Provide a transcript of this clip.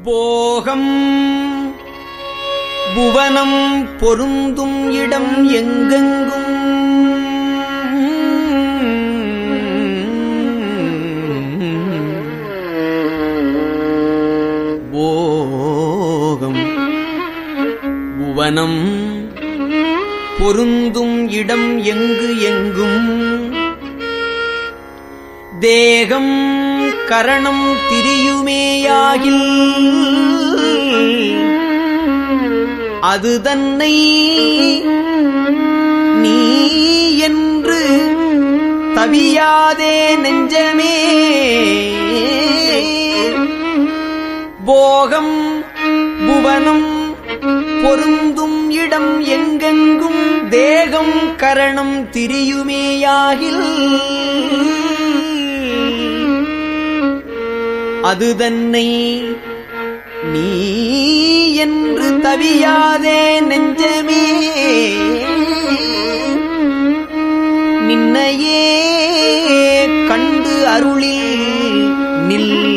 போகம் புவனம் பொருந்தும் இடம் எங்கெங்கும் போகம் புவனம் பொருந்தும் இடம் எங்கு எங்கும் தேகம் கரணம் திரியுமேயாகில் அது தன்னை நீ என்று தவியாதே நெஞ்சமே போகம் புவனம் பொருந்தும் இடம் எங்கெங்கும் தேகம் கரணம் திரியுமேயாகில் அது தன்னை நீ என்று தவியாதே நெஞ்சமே நின்னையே கண்டு அருளில் நில்